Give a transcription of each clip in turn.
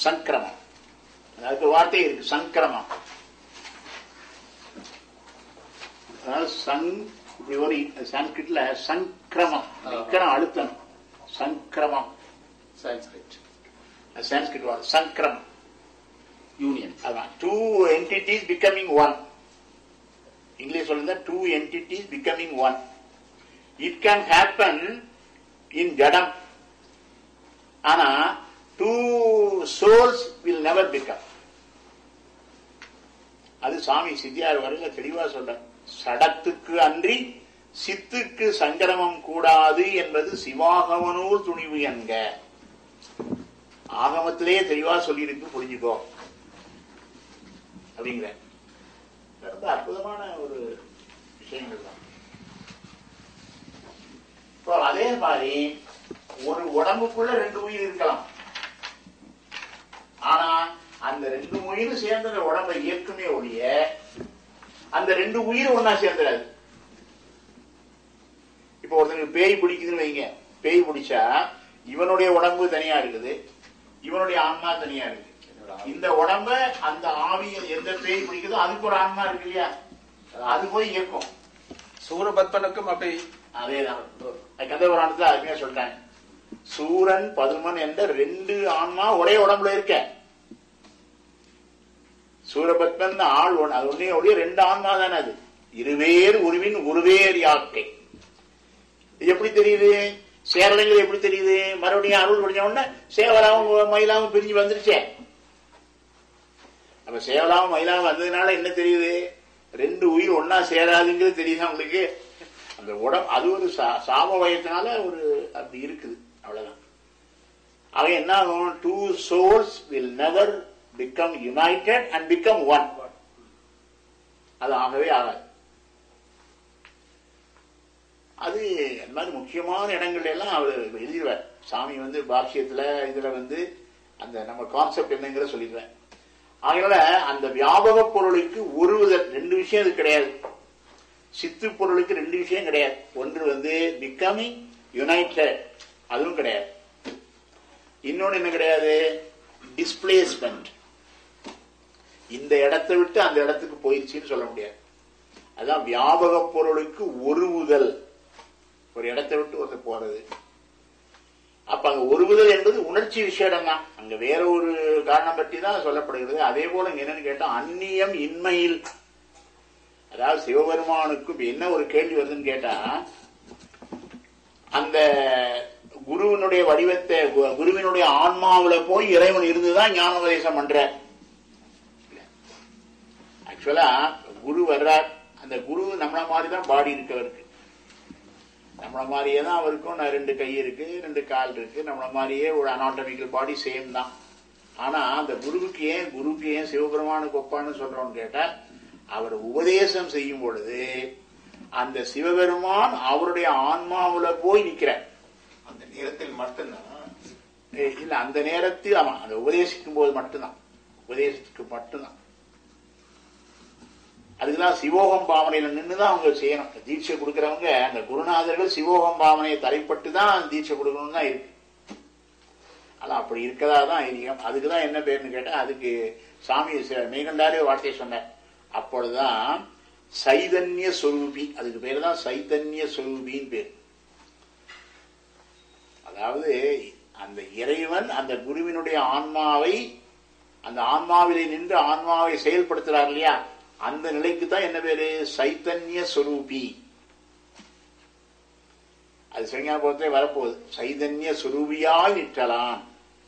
சங்கிரமம் அதுக்கு வார்த்தை இருக்கு சங்கிரமம் அதாவது சங் இப்படி ஒரு சான்ஸ்கிரிட்ல சங்கிரமம் இக்கரம் அழுத்தணும் சங்கிரமம் சான்ஸ்கிரிட் சான்ஸ்கிரிட் வார்த்தை சங்கிரமம் யூனியன் அதான் two entities becoming one English சொல்லுங்க two entities becoming one it can happen in ஜடம் ஆனா two souls will never become அது சாமி சித்தியார் வரையில தெளிவா சொல்ற சடத்துக்கு அன்றி சித்துக்கு சங்கிரமம் கூடாது என்பது சிவாகமனூர் துணிவு என்க ஆகமத்திலே தெளிவா சொல்லியிருக்கு புரிஞ்சுக்கோ அப்படிங்கிற ரொம்ப அற்புதமான ஒரு விஷயங்கள் தான் இப்போ அதே மாதிரி ஒரு உடம்புக்குள்ள ரெண்டு உயிர் இருக்கலாம் ஆனா அந்த ரெண்டு உயிரும் சேர்ந்த அந்த உடம்பை இயக்குமே ஒழிய அந்த ரெண்டு உயிரும் ஒன்னா சேர்ந்துடாது இப்போ ஒருத்தனுக்கு பேய் பிடிக்குதுன்னு வைங்க பேய் பிடிச்சா இவனுடைய உடம்பு தனியா இருக்குது இவனுடைய ஆன்மா தனியா இருக்கு இந்த உடம்ப அந்த ஆவிய எந்த பேய் பிடிக்குதோ அதுக்கு ஒரு ஆன்மா இருக்கு இல்லையா அது போய் இயக்கும் சூரபத்மனுக்கும் அப்படி அதேதான் கந்தபுராணத்துல அருமையா சொல்றாங்க சூரன் பதுமன் என்ற ரெண்டு ஆன்மா ஒரே உடம்புல இருக்க சூரபத்மன் ஆள் ஒண்ணு அது ஒன்னே ஒழிய ரெண்டு ஆன்மா தானே அது இருவேறு உருவின் உருவேறு யாக்கை இது எப்படி தெரியுது சேரலங்கள் எப்படி தெரியுது மறுபடியும் அருள் படிச்ச உடனே சேவலாவும் மயிலாவும் பிரிஞ்சு வந்துருச்சே அப்ப சேவலாவும் மயிலாவும் வந்ததுனால என்ன தெரியுது ரெண்டு உயிர் ஒன்னா சேராதுங்கிறது தெரியுதா உங்களுக்கு அந்த உடம்பு அது ஒரு சா- சாம வயத்தினால ஒரு அப்படி இருக்குது அவ்வளவுதான் ஆக என்ன ஆகும் two souls will never become united and become one அது ஆகவே ஆகாது அது அந்த மாதிரி முக்கியமான இடங்கள்ல எல்லாம் அவர் எழுதிடுவார் சாமி வந்து பாஷ்யத்துல இதுல வந்து அந்த நம்ம கான்செப்ட் என்னங்கிற சொல்லிடுவேன் அதனால அந்த வியாபக பொருளுக்கு ஒருவிதம் ரெண்டு விஷயம் இது கிடையாது சித்து பொருளுக்கு ரெண்டு விஷயம் கிடையாது ஒன்று வந்து பிகமிங் யுனைடெட் அதுவும் கிடையாது இன்னொன்னு என்ன கிடையாது டிஸ்பிளேஸ்மெண்ட் இந்த இடத்தை விட்டு அந்த இடத்துக்கு போயிடுச்சுன்னு சொல்ல முடியாது அதான் வியாபக பொருளுக்கு ஒருவுதல் ஒரு இடத்தை விட்டு ஒருத்தர் போறது அப்ப அங்க ஒருவுதல் என்பது உணர்ச்சி விஷயம் தான் அங்க வேற ஒரு காரணம் பற்றி தான் சொல்லப்படுகிறது அதே போல இங்க என்னன்னு கேட்டா அந்நியம் இன்மையில் அதாவது சிவபெருமானுக்கு இப்ப என்ன ஒரு கேள்வி வருதுன்னு கேட்டா அந்த குருவினுடைய வடிவத்தை கு- குருவினுடைய ஆன்மாவுல போய் இறைவன் இருந்துதான் ஞானோபதேசம் பண்ற ஆக்சுவலா குரு வர்றார் அந்த குரு நம்மள மாதிரி தான் பாடி இருக்கவருக்கு நம்மள மாதிரியே தான் அவருக்கும் நான் ரெண்டு கை இருக்கு ரெண்டு கால் இருக்கு நம்மள மாதிரியே ஒரு அனாட்டமிக்கல் பாடி சேம் தான் ஆனா அந்த குருவுக்கு ஏன் குருவுக்கு ஏன் சிவபெருமானுக்கு ஒப்பான்னு சொல்றோம்னு கேட்டா அவர் உபதேசம் செய்யும் பொழுது அந்த சிவபெருமான் அவருடைய ஆன்மாவுல போய் நிக்கிறார் அந்த நேரத்தில் மட்டும்தான் ஏய், இல்ல அந்த நேரத்தில் ஆமா அந்த உபதேசிக்கும் போது மட்டும்தான் உபதேசத்துக்கு மட்டும்தான் அதுக்குதான் சிவோகம் பாவனையில நின்றுதான் அவங்க செய்யணும் தீட்சை கொடுக்கறவங்க அந்த குருநாதர்கள் சிவோகம் பாவனையை தலைப்பட்டு தான் தீட்சை கொடுக்கணும்னு தான் இருக்கு ஆனா அப்படி இருக்கதா தான் ஐதீகம் அதுக்குதான் என்ன பேருன்னு கேட்டா அதுக்கு சாமி ச- மெய்கண்டாரே வார்த்தை சொன்னார் அப்பொழுதுதான் சைதன்ய சொரூபி அதுக்கு பேரு தான் சைதன்ய சொரூபின்னு பேர் அதாவது அந்த இறைவன் அந்த குருவினுடைய ஆன்மாவை அந்த ஆன்மாவிலே நின்று ஆன்மாவை செயல்படுத்துறார் இல்லையா அந்த நிலைக்கு தான் என்ன பேரு சைத்தன்ய சொரூபி அது சிவஞாபகத்திலே வரப்போகுது சைதன்ய சொரூபியாய் நிற்றலாம்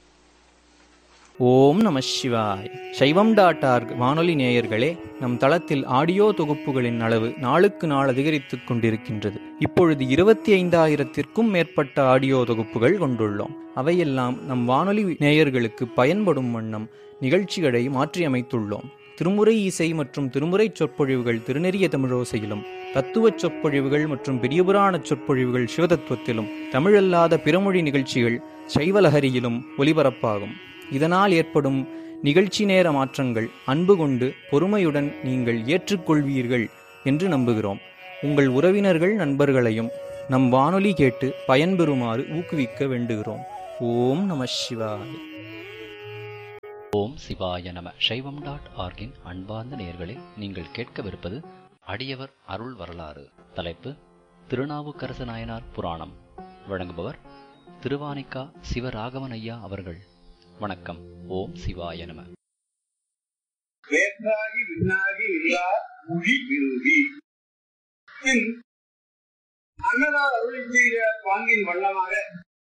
ஓம் நம சிவாய் சைவம் டாட் ஆர்க் வானொலி நேயர்களே நம் தளத்தில் ஆடியோ தொகுப்புகளின் அளவு நாளுக்கு நாள் அதிகரித்துக் கொண்டிருக்கின்றது இப்பொழுது இருபத்தி ஐந்தாயிரத்திற்கும் மேற்பட்ட ஆடியோ தொகுப்புகள் கொண்டுள்ளோம் அவையெல்லாம் நம் வானொலி நேயர்களுக்கு பயன்படும் வண்ணம் நிகழ்ச்சிகளை மாற்றியமைத்துள்ளோம் திருமுறை இசை மற்றும் திருமுறை சொற்பொழிவுகள் திருநெறிய தமிழோசையிலும் தத்துவச் சொற்பொழிவுகள் மற்றும் பெரியபுராண சொற்பொழிவுகள் சிவதத்துவத்திலும் தமிழல்லாத பிறமொழி நிகழ்ச்சிகள் சைவலஹரியிலும் ஒலிபரப்பாகும் இதனால் ஏற்படும் நிகழ்ச்சி நேர மாற்றங்கள் அன்பு கொண்டு பொறுமையுடன் நீங்கள் ஏற்றுக்கொள்வீர்கள் என்று நம்புகிறோம் உங்கள் உறவினர்கள் நண்பர்களையும் நம் வானொலி கேட்டு பயன்பெறுமாறு ஊக்குவிக்க வேண்டுகிறோம் ஓம் நம சிவாய் ஓம் சிவாய நம சைவம் டாட் ஆர்கின் அன்பார்ந்த நேயர்களே நீங்கள் கேட்கவிருப்பது அடியவர் அருள் வரலாறு தலைப்பு திருநாவுக்கரசு நாயனார் புராணம் வழங்குபவர் திருவானிக்கா சிவராகவன் ஐயா அவர்கள் வணக்கம் ஓம் சிவாய நம வேற்றாகி விண்ணாகி இல்லா மொழி விரும்பி பின் அன்னதார் அருளி செய்த பாங்கின் வண்ணமாக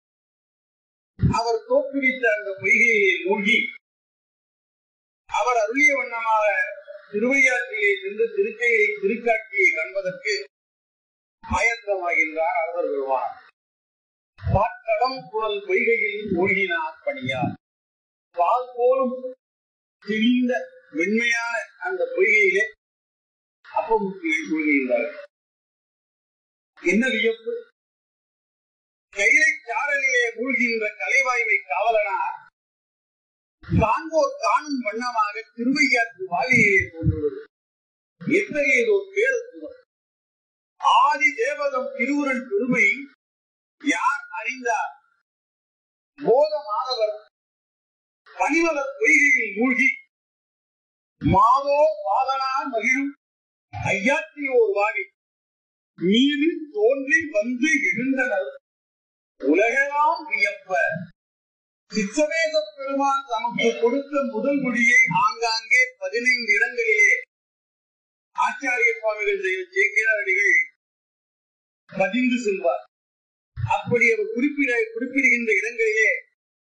அவர் தோற்றுவித்த அந்த பொய்கையை மூழ்கி அவர் அருளிய வண்ணமாக திருவையாற்றிலே சென்று திருக்கையை திருக்காட்சியை காண்பதற்கு ஆயத்தமாகின்றார் அவர் வருவார் பாட்டடம் குழல் பொய்கையில் மூழ்கினார் பணியார் பால் போலும் தெளிந்த வெண்மையான அந்த பொய்கையிலே அப்பமுக்கியை மூழ்கியிருந்தார்கள் என்ன வியப்பு கைலை சாரலிலே மூழ்கின்ற கலைவாய்மை காவலனார் காண்போர் காணும் வண்ணமாக திருவையாற்று வாலியிலே தோன்றுவது எத்தகையதோ பேரத்துவம் ஆதி தேவதம் திருவுரன் பெருமை யார் அறிந்தார் போத மாணவர் பனிமலர் பொய்கையில் மூழ்கி மாதோ வாதனார் மகிழும் ஐயாத்தியோர் வாவி மீது தோன்றி வந்து எழுந்தனர் உலகெல்லாம் வியப்ப சித்தவேத பெருமான் தமக்கு கொடுத்த முதல் மொழியை ஆங்காங்கே பதினைந்து இடங்களிலே ஆச்சாரிய சுவாமிகள் சேக்கிராடிகள் பதிந்து செல்வார் அப்படி அவர் குறிப்பிட குறிப்பிடுகின்ற இடங்களிலே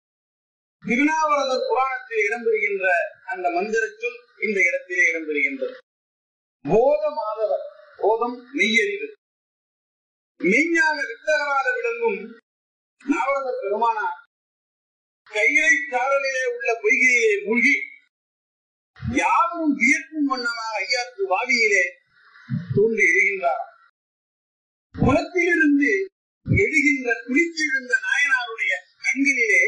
திருநாவரதர் புராணத்தில் இடம்பெறுகின்ற அந்த மந்திர சொல் இந்த இடத்திலே இடம்பெறுகின்றது போத மாதவர் போதம் மெய்யறிவு மெய்ஞான வித்தகராக விளங்கும் நாவரத பெருமானார் கையை சாரலிலே உள்ள பொய்கையிலே மூழ்கி யாரும் வியக்கும் வண்ணமாக ஐயாத்து வாவியிலே தோன்றி எழுகின்றார் குளத்திலிருந்து எழுகின்ற குளிச்செழுந்த நாயனாருடைய கண்களிலே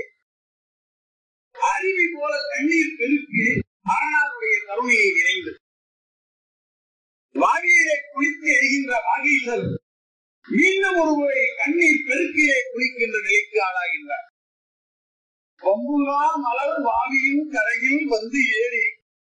அருவி போல கண்ணீர் பெருக்கு அரணாருடைய கருணையை நிறைந்து வாகியிலே குளித்து எழுகின்ற வாகீசர் மீண்டும் ஒருமுறை கண்ணீர் பெருக்கிலே குளிக்கின்ற நிலைக்கு ஆளாகின்றார் கொம்புலா மலர் வாவியின் கரையில் வந்து ஏறி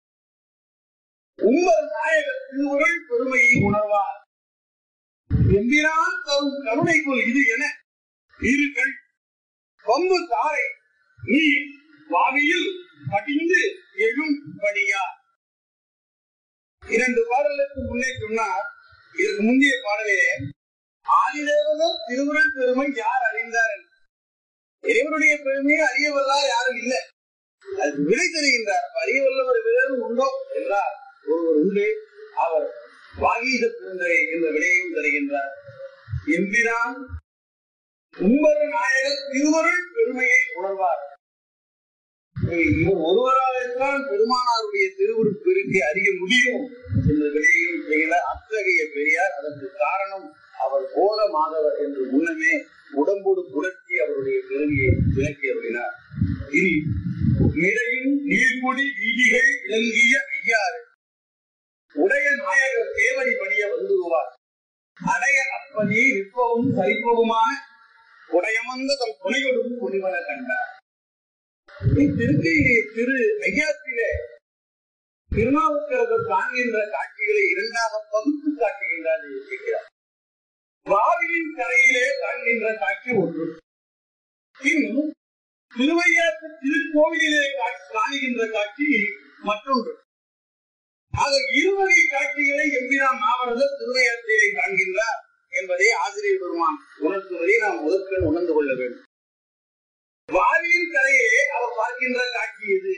உங்கள் நாயக திருவுருள் பெருமையை உணர்வார் எம்பிரான் தரும் கருணைக்குள் இது என இருகள் கொம்பு தாரை நீர் வாவியில் படிந்து எழும் படியா இரண்டு பாடலுக்கு முன்னே சொன்னார் இதற்கு முந்தைய பாடலிலே ஆதிதேவதம் திருவுருள் பெருமை யார் அறிந்தார் என்று. இறைவனுடைய பெருமையை அறியவல்லார் யாரும் இல்லை அது விடை தருகின்றார் அறியவல்லவர் வேறு உண்டோ என்றார் ஒருவர் உண்டு அவர் வாகீத பெருந்தரை என்ற விடையையும் தருகின்றார் எம்பிரான் உம்பர் நாயகர் திருவருள் பெருமையை உணர்வார் இவர் ஒருவராகத்தான் பெருமானாருடைய திருவுருள் பெருக்கை அறிய முடியும் என்ற விடையையும் செய்கிறார் அத்தகைய பெரியார் அதற்கு காரணம் அவர் போத மாதவர் என்று முன்னமே உடம்போடு புரட்சி அவருடைய பெருமையை விளக்கியவரினார் இனி நிறையின் நீர்குடி வீதிகள் விளங்கிய ஐயாறு உடைய நாயகர் தேவடி பணிய வந்துருவார் அடைய அப்பதி விற்பவும் சரிப்பவுமான உடையமந்த தம் துணையோடும் துணிவன கண்டார் திருக்கையிலே திரு ஐயாத்திலே திருநாவுக்கரசர் காண்கின்ற காட்சிகளை இரண்டாக பகுத்து காட்டுகின்றார் இருக்கிறார் வாவியின் கரையிலே காண்கின்ற காட்சி ஒன்று பின் திருவையாற்று திருக்கோவிலிலே கா- காணுகின்ற காட்சி மற்றொன்று ஆக இருவகை காட்சிகளை எம்பிரான் மாவரதர் திருவையாற்றிலே காண்கின்றார் என்பதை ஆசிரியர் பெருமான் உணர்த்துவதை நாம் முதற்கண் உணர்ந்து கொள்ள வேண்டும் வாரியின் கரையிலே அவர் பார்க்கின்ற காட்சி எது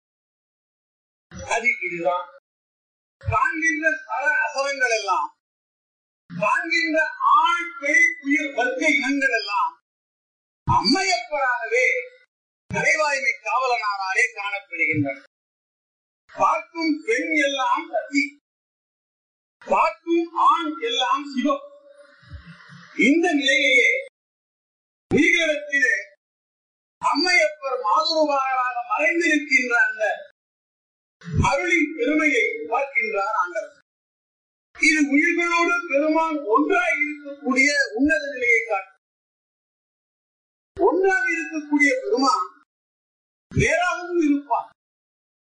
அது இதுதான் காண்கின்ற சர அசரங்கள் எல்லாம் காண்கின்ற ஆண் பெண் உயிர் வர்க்க இனங்கள் எல்லாம் அம்மையப்பராகவே கலைவாய்மை காவலனாராலே காணப்படுகின்றன பார்க்கும் பெண் எல்லாம் சதி பார்க்கும் ஆண் எல்லாம் சிவம் இந்த நிலையையே உயிரிடத்திலே அம்மையப்பர் மாதுருவாராக மறைந்திருக்கின்ற அந்த அருளின் பெருமையை பார்க்கின்றார் ஆண்டவர் இது உயிர்களோடு பெருமான் ஒன்றாய் இருக்கக்கூடிய உன்னத நிலையை காட்டும் ஒன்றாக இருக்கக்கூடிய பெருமான் வேறாகவும் இருப்பான்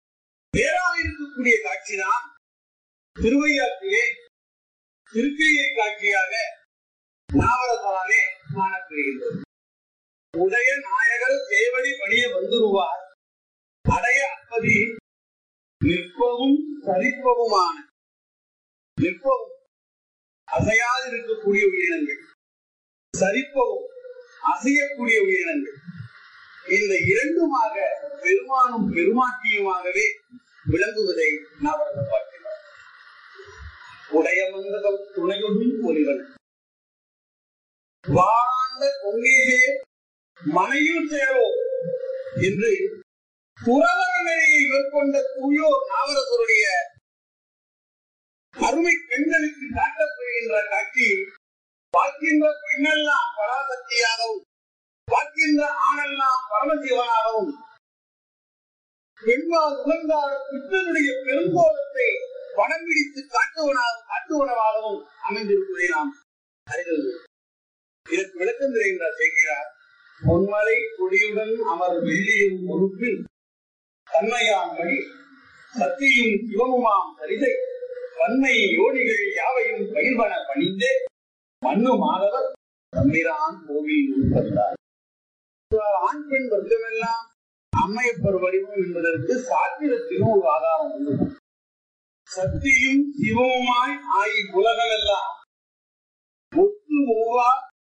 இருக்கக்கூடிய காட்சிதான் திருவையாற்றிலே திருக்கையை காட்சியாக நாவரத்தாலே காணப்படுகின்றது உடைய நாயகர் சேவடி பணிய வந்துருவார் அடைய அப்பதி நிற்பவும் சரிப்பவுமான நிற்பவும் அசையாது இருக்கக்கூடிய உயிரினங்கள் சரிப்பவும் அசையக்கூடிய உயிரினங்கள் இந்த இரண்டுமாக பெருமானும் பெருமாட்டியுமாகவே விளங்குவதை நாவரசர் பார்க்கிறார் உடைய மந்தகம் துணையுடன் ஒளிவன் வாழாண்ட பொங்கேசே மனையில் சேரோ என்று துறவர நிலையை மேற்கொண்ட தூயோர் நாவரசருடைய அருமை பெண்களுக்கு காட்டப்படுகின்ற காட்சி பார்க்கின்ற பெண்ணெல்லாம் பராசக்தியாகவும் பார்க்கின்ற ஆணெல்லாம் பரமசிவனாகவும் பெண்மால் உகந்தார் பித்தனுடைய பெருங்கோலத்தை படம் பிடித்து காட்டுவனாக காட்டுவனவாகவும் அமைந்திருப்பதை நாம் அறிந்தது இதற்கு விளக்கம் தெரிகின்றார் செய்கிறார் பொன்மலை கொடியுடன் அமர் வெள்ளியும் பொறுப்பில் தன்மையாம் வழி சத்தியும் சிவமுமாம் சரிதை வன்மை யோனிகள் யாவையும் பயிர்வன பணிந்தே மண்ணு மாதவர் தம்பிரான் கோவில் உட்பட்டார் ஆண் பெண் வர்க்கமெல்லாம் அம்மையப்பர் வடிவம் என்பதற்கு சாத்திரத்திலும் ஒரு ஆதாரம் உள்ளது சக்தியும் சிவமுமாய் ஆகி உலகமெல்லாம் ஒத்து ஒவ்வா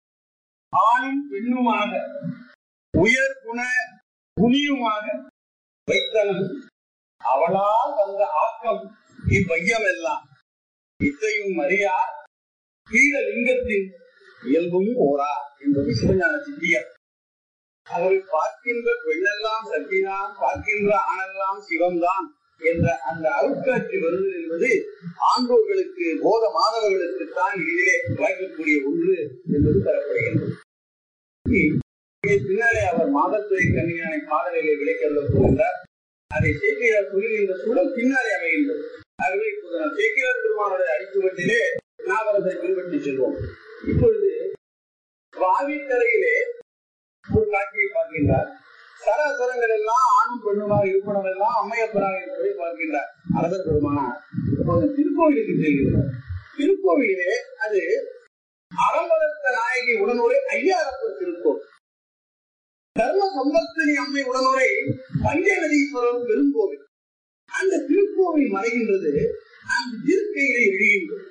ஆணும் பெண்ணுமாக உயர் குண குனியுமாக வைத்தனன் அவளால் வந்த ஆக்கம் இவ்வையம் எல்லாம் இத்தையும் அறியார் கீழ லிங்கத்தின் இயல்பும் ஓரா என்பது சிவஞான சித்தியர் அவரை பார்க்கின்ற பெண்ணெல்லாம் சக்திதான் பார்க்கின்ற ஆணெல்லாம் சிவம்தான் என்ற அந்த அருட்காட்சி வருதல் என்பது ஆண்டோர்களுக்கு போத மாணவர்களுக்கு தான் இதிலே வாய்க்கக்கூடிய ஒன்று என்பது தரப்படுகின்றது இங்கே பின்னாலே அவர் மாதத்துறை கன்னியானை பாடலிலே விளைக்கொள்ள போகின்றார் அதை சேக்கிரார் சொல்லுகின்ற சூழல் பின்னாலே அமைகின்றது ஆகவே இப்போது நாம் சேக்கிரார் பெருமானுடைய அடிச்சுவட்டிலே நாவரத்தை பின்பற்றி செல்வோம் இப்பொழுது வாவிக்கரையிலே ஒரு காட்சியை பார்க்கின்றார் சராசரங்கள் எல்லாம் ஆணும் பெண்ணுமாக இருப்பனம் எல்லாம் அம்மையப்பராக இருப்பதை பார்க்கின்றார் அரசர் பெருமானார் இப்போது திருக்கோவிலுக்கு செல்கிறார் திருக்கோவிலே அது அறம்பலத்த நாயகி உடனுரை ஐயாரப்பர் திருக்கோவில் தர்ம சம்பத்தினி அம்மை உடனுரை பஞ்சநதீஸ்வரர் பெருங்கோவில் அந்த திருக்கோவில் மறைகின்றது அந்த திருக்கையிலே எழுகின்றது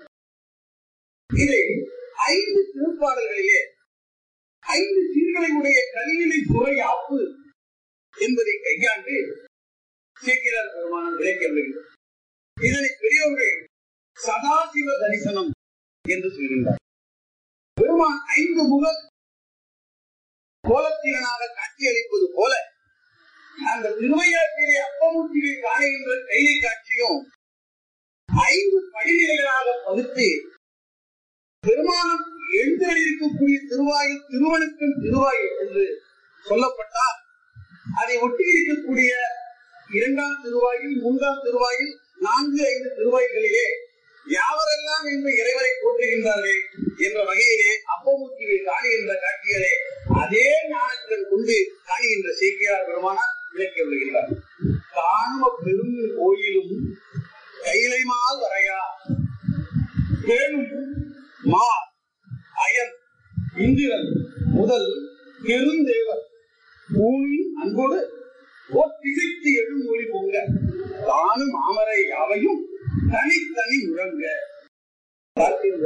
இதை ஐந்து திருப்பாடல்களிலே ஐந்து சீர்களை கலிநிலை துறை ஆப்பு என்பதை கையாண்டு சீக்கிரார் பெருமானம் விளக்கப்படுகிறது இதனை பெரியவர்கள் சதாசிவ தரிசனம் என்று சொல்கின்றார் பெருமான் ஐந்து முக கோலத்தினனாக காட்சியளிப்பது போல அந்த திருவையாற்றிலே அப்பமூர்த்தியை காணுகின்ற கைலை காட்சியும் ஐந்து படிநிலைகளாக பகுத்து பெருமானம் எழுந்தருளிருக்கக்கூடிய திருவாயில் திருவனுக்கும் திருவாயில் என்று சொல்லப்பட்டால் அதை ஒட்டி இருக்கக்கூடிய இரண்டாம் திருவாயில் மூன்றாம் திருவாயில் நான்கு ஐந்து திருவாய்களிலே யாவரெல்லாம் இன்று இறைவரை போற்றுகின்றார்கள் என்ற வகையிலே அப்பமூர்த்தியை காணுகின்ற காட்சிகளே அதே ஞானக்கண் கொண்டு காணுகின்ற சேக்கியார் பெருமானார் விளக்கி வருகின்றார் காணும பெரும் கோயிலும் கைலைமால் வரையா பேணும் மா அயன் இந்திரன் முதல் பெருந்தேவர் பூமியின் அன்போடு திகைத்து எழும் மொழி பொங்க தானும் மாமரை யாவையும் தனித்தனி முழங்க பார்க்கின்ற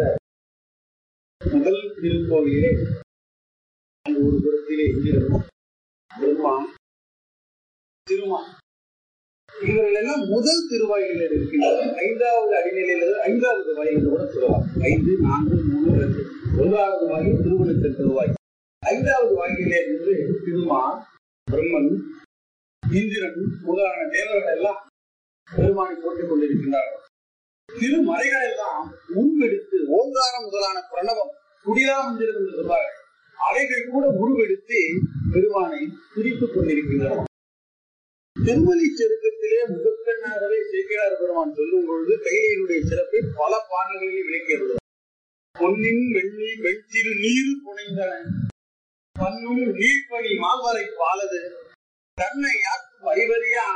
முதல் திருக்கோவிலே அங்கு ஒரு புறத்திலே இந்திரனும் பெருமான் திருமான் இவர்கள் எல்லாம் முதல் திருவாயில் இருக்கின்றனர் ஐந்தாவது அடிநிலையில் ஐந்தாவது வாயில் கூட சொல்லலாம் ஐந்து நான்கு மூணு ரெண்டு ஒன்றாவது வாயில் திருவனுக்கு திருவாய் ஐந்தாவது வாயிலே இருந்து திருமான் பிரம்மன் இந்திரன் முதலான தேவர்கள் எல்லாம் பெருமானை போட்டுக் கொண்டிருக்கின்றார்கள் திருமறைகள் எல்லாம் உருவெடுத்து ஓங்காரம் முதலான பிரணவம் குடிலா மந்திரம் என்று சொல்வார்கள் அவைகள் கூட உருவெடுத்து பெருமானை துதித்துக் கொண்டிருக்கின்றன திருமலி செருக்கத்திலே முதற்கண்ணாகவே சேக்கிரார் பெருமான் சொல்லும் பொழுது கையினுடைய சிறப்பை பல பாடல்களிலே விளக்கிறது பொன்னின் வெள்ளி வெற்றிரு நீர் புனைந்தன பன்னும் நீர்ப்பணி மால்வரை பாலது தன்னை யாக்கும் அறிவறியா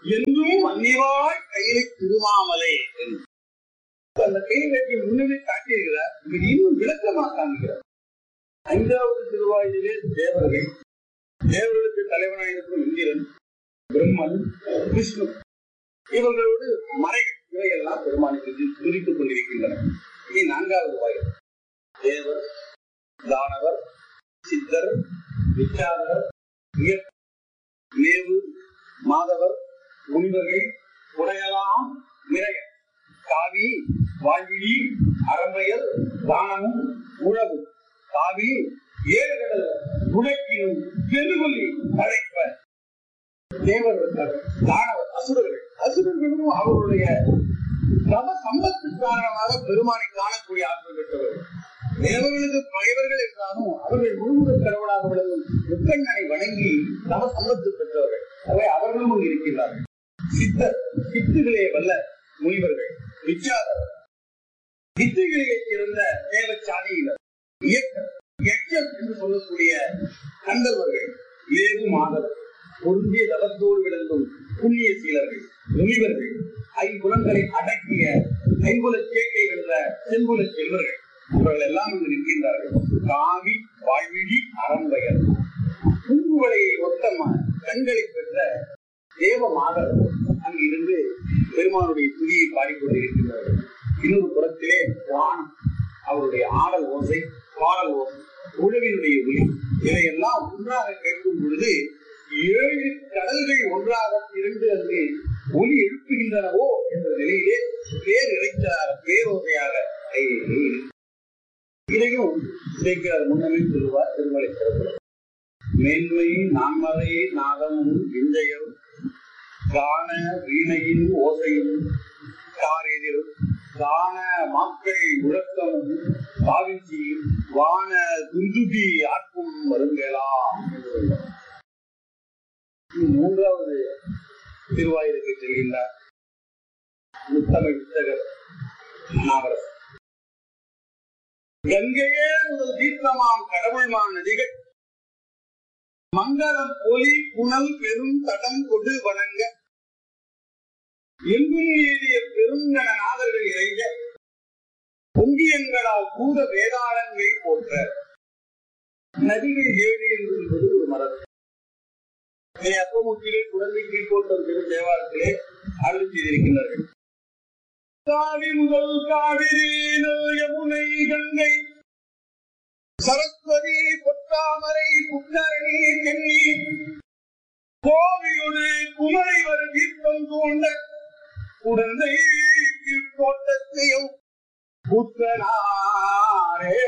என்றும் மன்னிவாய் கையிலை திருமாமலை என்று. அந்த கையை கட்டி முன்னமே காட்டியிருக்கிறார் இங்க இன்னும் விளக்கமா காண்கிறார் ஐந்தாவது திருவாயிலே தேவர்கள் தேவர்களுக்கு தலைவனாக இருக்கும் இந்திரன் பிரம்மன் விஷ்ணு இவர்களோடு மறைகள் இவையெல்லாம் பெருமானுக்கு துதித்துக் கொண்டிருக்கின்றன இனி நான்காவது வாயில் தேவர் தானவர் சித்தர் விச்சாதவர் உயர் நேவு மாதவர் முனிவர்கள் உடையலாம் நிறைய காவி வாழ்விழி அறம்பெயர் தானமும் உழவு காவி ஏழு கடல் உடைக்கினும் பெருமொழி அழைப்ப தேவர் இருக்கார்கள் தானவர் அசுரர்கள் அசுரர்களும் அவருடைய தம சம்பத்து காரணமாக பெருமானை காணக்கூடிய ஆற்றல் பெற்றவர்கள் தேவர்களுக்கு பகைவர்கள் என்றாலும் அவர்கள் முழுமுதல் கடவுளாக விளங்கும் முக்கண்ணனை வணங்கி தம சம்பத்து பெற்றவர்கள் அவை அவர்களும் அங்கு இருக்கிறார்கள் சித்தர் சித்துகளே வல்ல முனிவர்கள் விச்சாதர் வித்துகளிலே சிறந்த தேவச்சாதியினர் இயக்கம் எச்சம் என்று சொல்லக்கூடிய கந்தர்வர்கள் லேவு மாதவர் பொருந்திய தவத்தோடு விளங்கும் புண்ணிய சீலர்கள் முனிவர்கள் ஐம்புலங்களை அடக்கிய ஐம்புல சேக்கை வென்ற செம்புல செல்வர்கள் இவர்கள் எல்லாம் இங்கு நிற்கின்றார்கள் காவி வாழ்விழி அறம்பயர் பூங்குவலையை ஒத்த ம- கண்களை பெற்ற தேவ மாதர் அங்கு இருந்து பெருமானுடைய துதியை பாடிக்கொண்டிருக்கின்றார்கள் இன்னொரு புறத்திலே வானம் அவருடைய ஆடல் ஓசை பாடல் ஓசை உழவினுடைய ஒளி இதையெல்லாம் ஒன்றாக கேட்கும் பொழுது ஏழு கடல்கள் ஒன்றாக திரண்டு அங்கு ஒளி எழுப்புகின்றனவோ என்ற நிலையிலே பேர் இறைச்சலாக பேரோசையாக இதையும் சேர்க்கிறார் முன்னமே சொல்லுவார் திருமலை சிறப்பு மேன்மை நான்மறை நாதமும் விஞ்சையும் கான வீணையின் ஓசையும் காரெதிர் கான மக்கள் முழக்கமும் பாவிச்சி வான துந்துபி ஆட்கும் வருங்கலாம் என்று சொல்றார். இனி மூன்றாவது திருவாயிலுக்கு செல்கின்றார் முத்தமிழ் புத்தகர் அனாவரசர் கங்கையே முதல் தீர்த்தமாம் கடவுள்மான் நதிகள் மங்களம் ஒலி புனல் பெரும் தடம் கொடு வணங்க எங்கும் ஏறிய பெருங்கண நாதர்கள் இறைஞ்ச பொங்கியங்களால் பூத வேதாளங்கள் போற்ற நதிகள் ஏழு என்று என்பது ஒரு மரபு இதை அப்பமுத்திலே குழந்தை கீழ்கோட்டம் திரு தேவாலயத்திலே அருள் செய்திருக்கின்றார்கள் காவி முதல் காவிரி நல் யமுனை கங்கை சரஸ்வதி பொற்றாமரை புத்தரணி தென்னி கோவியொரு குமரை வரு தீர்த்தம் தோண்ட குழந்தை கீழ்கோட்டத்தையும் புத்தனாரே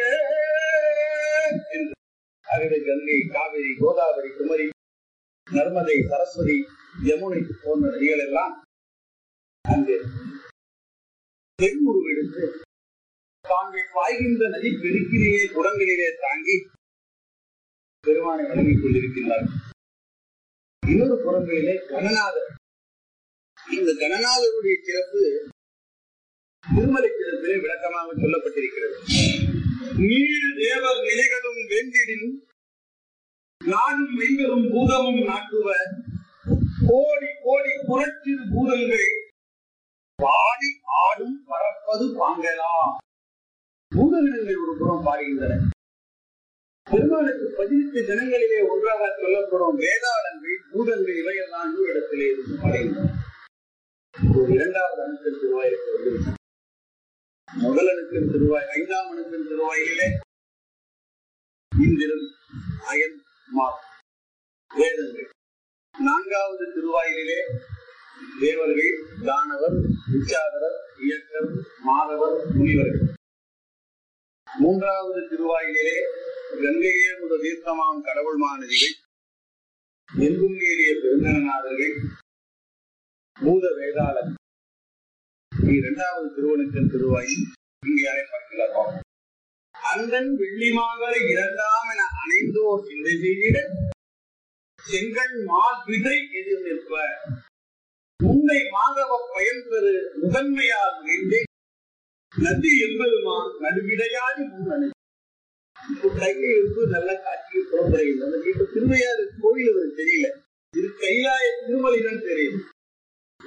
என்று அகதை கங்கை காவிரி கோதாவரி குமரி நர்மதை சரஸ்வதி யமுனை போன்ற நதிகள் எல்லாம் அங்கு பெண் உருவெடுத்து தாங்கள் பாய்கின்ற நதி பெருக்கிலேயே குடங்களிலே தாங்கி பெருமானை வழங்கிக் கொண்டிருக்கின்றார்கள் இன்னொரு புறங்களிலே கணநாதர் இந்த கணநாதருடைய சிறப்பு திருமலை சிறப்பிலே விளக்கமாக சொல்லப்பட்டிருக்கிறது நீர் தேவர் நிலைகளும் வெந்திடின் நானும் மெய்களும் பூதமும் நாட்டுவ கோடி கோடி புரட்சிறு பூதங்கள் பாடி ஆடும் பறப்பது பாங்கலாம் பூதகணங்கள் ஒரு புறம் பாடுகின்றன பெருமாளுக்கு பதினெட்டு தினங்களிலே ஒன்றாக சொல்லப்படும் வேதாளங்கள் பூதங்கள் இவையெல்லாம் இன்னொரு இடத்திலே இருந்து பாடுகின்றன ஒரு இரண்டாவது அணுக்கள் திருவாயிற்கு வந்து முதல் அணுக்கள் திருவாய் ஐந்தாம் அணுக்கள் திருவாயிலே இந்திரன் அயன் மார் வேதங்கள் நான்காவது திருவாயிலே தேவர்கள் தானவர் விச்சாதரர் இயக்கர் மாதவர் முனிவர்கள் மூன்றாவது திருவாயிலே கங்கையே முதல் தீர்த்தமாம் கடவுள் மாநதிகள் எங்கும் ஏறிய பெருந்தநாதர்கள் பூத வேதாளர் இரண்டாவது திருவனுக்கன் திருவாயில் இங்கே அழைப்பார்கள் அந்தன் வெள்ளிமாகலை இரண்டாம் என அணைந்தோர் சிந்தை செய்திட செங்கண் மாவிதை எதிர் நிற்ப முன்னை மாதவ பயன் பெறு முதன்மையால் வேண்டி நதி எம்பெருமான் நடுவிடையாடி முன்னணி கையை எடுத்து நல்ல காட்சியை புறப்படுகின்றது இப்ப திருவையாறு கோயில் அவருக்கு தெரியல இது கைலாய திருமலை தான் தெரியுது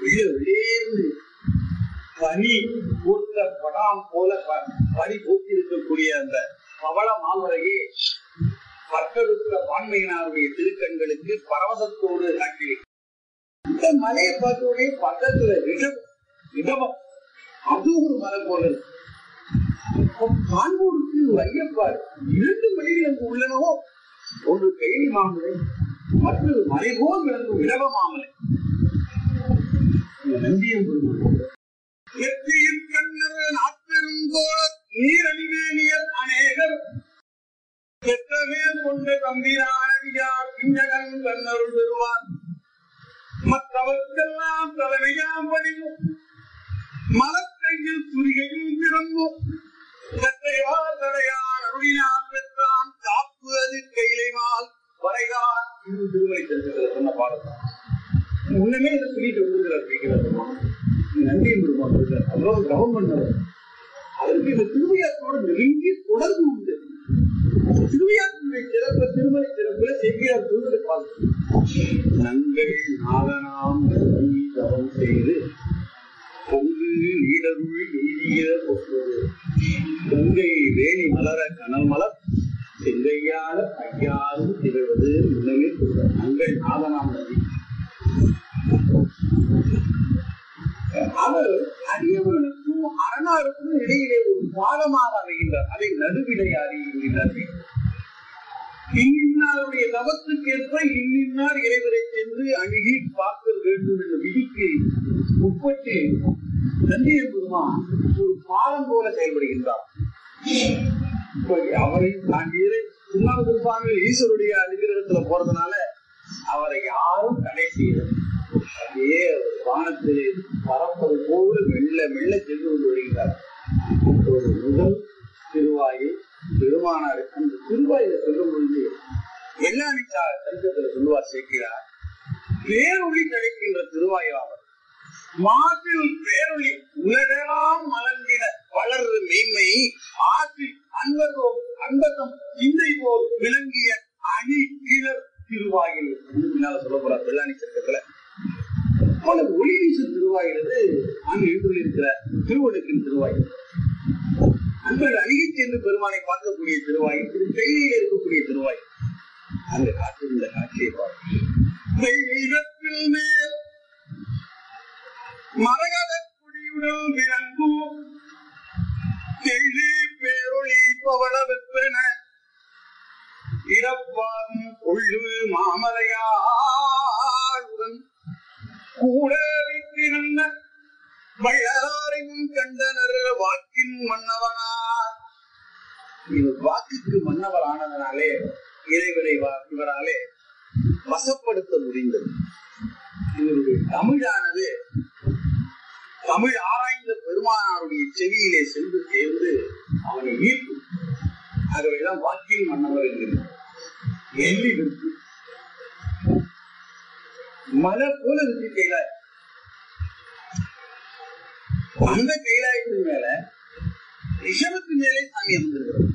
வெள்ள வெளியேந்து பனி பூத்த படாம் போல ப- பனி பூத்திருக்கக்கூடிய அந்த பவள மாமரையே பட்டருத்த வான்மையினாருடைய திருக்கண்களுக்கு பரவசத்தோடு காட்டி இந்த மலையை பார்த்த உடனே பக்கத்துல ரிஷபம் ரிஷபம் அது ஒரு மலை போல இருக்கு அப்ப காண்போருக்கு ஒரு ஐயப்பாடு இரண்டு மலைகள் அங்கு உள்ளனவோ ஒன்று கைலி மாமலை மற்றொரு மலை போல் விளங்கும் இடவ மாமலை இந்த நந்தியம் வெற்றியின் கண்ணர் நாப்பெருங்கோள நீரணிவேணியர் அநேகர் பெற்றமே கொண்ட தம்பிரானடியார் பிஞ்சகன் கண்ணருள் பெறுவார் மற்றவர்க்கெல்லாம் தலைமையாம் பணிவும் மலக்கையில் துரிகையும் திறம்பும் கற்றைவா தடையான் அருளினான் பெற்றான் காப்பு அது கையிலைமால் வரைகான் இது திருமலை செல்வத்தில் சொன்ன பாடம் முன்னமே இதை சொல்லிட்டு வந்துருக்கிறார் அப்படிங்கிறது நன்றி பெருமாள் இருக்கார் அவ்வளவு கவனம் பண்ணவர் அதற்கு இந்த திருவையாற்றோட நெருங்கிய தொடர்பு உண்டு திருவையாற்றுடைய சிறப்பு திருமலை சிறப்புல செவ்வியார் சொல்வதை பார்த்து நங்கள் நாதனாம் நம்பி தவம் செய்து பொங்கு நீடருள் எய்திய பொற்பது பொங்கை வேணி மலர கனல் மலர் செங்கையால ஐயாரும் திகழ்வது முன்னமே சொல்ற நங்கள் நாதனாம் நம்பி அவர் அடியவர்களுக்கும் அரணாருக்கும் இடையிலே ஒரு பாலமாக அமைகின்றார் அதை நடுவிடையாரி என்கிறார்கள் இன்னின்னாருடைய தவத்துக்கேற்ப இன்னின்னார் இறைவரை சென்று அணுகி பார்க்க வேண்டும் என்ற விதிக்கு உட்பட்டு நந்திய பெருமான் ஒரு பாலம் போல செயல்படுகின்றார் இப்ப அவரை தாண்டிய சுண்ணாம்பு சுவாமிகள் ஈஸ்வருடைய அதிகிரகத்துல போறதுனால அவரை யாரும் தடை செய்யல அப்படியே அவர் வானத்திலே பறப்பது போல மெல்ல மெல்ல சென்று கொண்டு வருகிறார் ஒரு முதல் திருவாயில் பெருமானாருக்கு அந்த திருவாயில சொல்லும் பொழுது வெள்ளாணி சரித்திரத்தில் சொல்லுவார் சேர்க்கிறார் பேரொளி கிடைக்கின்ற திருவாயாவர் மாற்றில் பேரொளி உலகெல்லாம் மலர்ந்திட வளர்ற மெய்மை ஆற்றில் அன்பதோம் அன்பதம் சிந்தை போல் விளங்கிய அணி கிளர் திருவாயில் என்று பின்னால சொல்ல போறார் வெள்ளாணி சர்க்கத்துல போல ஒளி வீசும் திருவாயிலது அங்கு எழுந்துள்ளிருக்கிற திருவள்ளுக்கின் திருவாயில் அன்பர்கள் அணுகி சென்று பெருமானை பார்க்கக்கூடிய திருவாயில் திரு கையில இருக்கக்கூடிய திருவாய் அங்க காத்திருந்த காட்சியை பார்க்க தெய்வத்தில் மேல் மரகத குடியுடன் விளங்கும் தெள்ளி பேரொளி பவள வெப்பென இறப்பாகும் கொள்ளு மாமலையாளுடன் கூட வைத்திருந்த வள்ளலாரையும் கண்டனர் வாக்கின் மன்னவனார் இவர் வாக்குக்கு மன்னவர் ஆனதனாலே இறைவரை வா- இவராலே வசப்படுத்த முடிந்தது இவருடைய தமிழானது தமிழ் ஆராய்ந்த பெருமானாருடைய செவியிலே சென்று சேர்ந்து அவனை ஈர்க்கும் ஆகவேதான் வாக்கின் மன்னவர் என்கிறார் எள்ளி விற்கு மலை போல இருக்கு கைலாய் அந்த கைலாயத்தின் மேல ரிஷபத்தின் மேலே சாமி அமர்ந்திருக்கிறது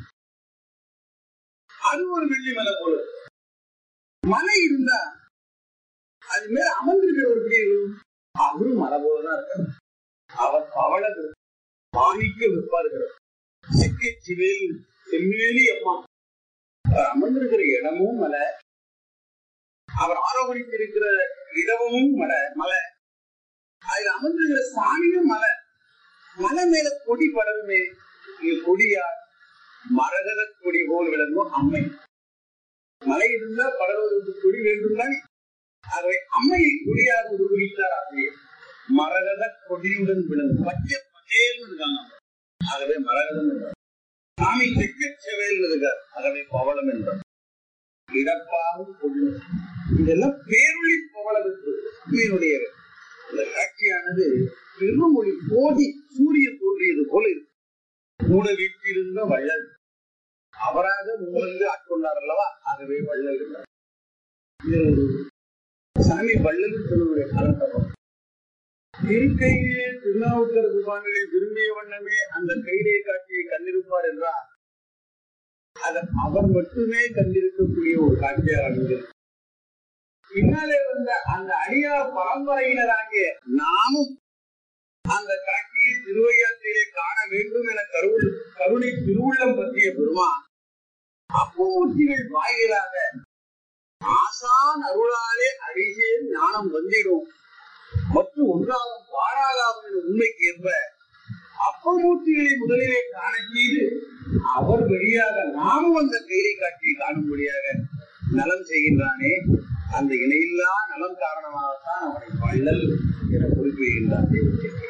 அது ஒரு வெள்ளி மலை போல இருக்கு. மலை இருந்தா அது மேல அமர்ந்திருக்கிறவர் எப்படி இருக்கும் அவரும் மலை போலதான் இருக்காரு அவர் பவள மாணிக்க விற்பாருக்கிறார் சிக்கி சிவேல் செம்மேலி அம்மா அவர் அமர்ந்திருக்கிற இடமும் மலை அவர் ஆரோகணித்திருக்கிற இடமும் மலை மலை அதுல அமர்ந்திருக்கிற சாமியும் மலை மலை மேல கொடி படருமே இங்க கொடியா மரகத கொடி போல் விளங்கும் அம்மை மலை இருந்தா படர்வதற்கு கொடி வேண்டும் தானே ஆகவே அம்மையை கொடியாக உருவகித்தார் ஆசிரியர் மரகத கொடியுடன் விளங்கும் பச்சை பச்சேல்னு இருக்காங்க ஆகவே மரகதம் என்றார் சாமி தெற்கு செவேல் இருக்கார் ஆகவே பவளம் என்றார் இடப்பாவும் கொள்ளு இதெல்லாம் பேரொளி பவளவிற்கு உண்மையினுடைய இந்த காட்சியானது பெருமொழி கோடி சூரியன் தோன்றியது போல இருக்கு கூட வீட்டிலிருந்த வள்ளல் அவராக முன்வந்து ஆட்கொண்டார் அல்லவா ஆகவே வள்ளல் என்றார் இது ஒரு சாமி வள்ளல் சொல்லுடைய காலத்தப்பம் இருக்கையே திருநாவுக்கரசு சுவாமிகள் விரும்பிய வண்ணமே அந்த கைலை காட்சியை கண்டிருப்பார் என்றால் அது அவர் மட்டுமே கண்டிருக்கக்கூடிய ஒரு காட்சியாக அமைந்தது பின்னாலே வந்த அந்த அடியார் பரம்பரையினராகிய நாமும் அந்த காட்சியை திருவையாற்றிலே காண வேண்டும் என கருவு கருணை திருவுள்ளம் பற்றிய பெருமான் அப்பூர்த்திகள் வாயிலாக ஆசான் அருளாலே அடிசே ஞானம் வந்திடும் மற்றும் ஒன்றாகும் பாராகாகும் என்ற உண்மைக்கு ஏற்ப அப்பமூர்த்திகளை முதலிலே காண செய்து அவர் வழியாக நாமும் அந்த கைலை காட்சியை காணும்படியாக நலம் செய்கின்றானே அந்த இணையில்லா நலம் காரணமாகத்தான் அவனை வள்ளல் என குறிப்பிடுகின்றான் தெய்வத்தை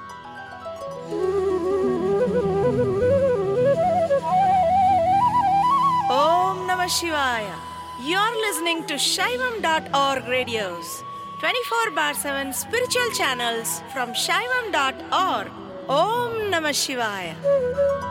Om Namah Shivaya. You're listening to Shaivam.org radios, 24 bar 7 spiritual channels from Shaivam.org. Om Namah Shivaya.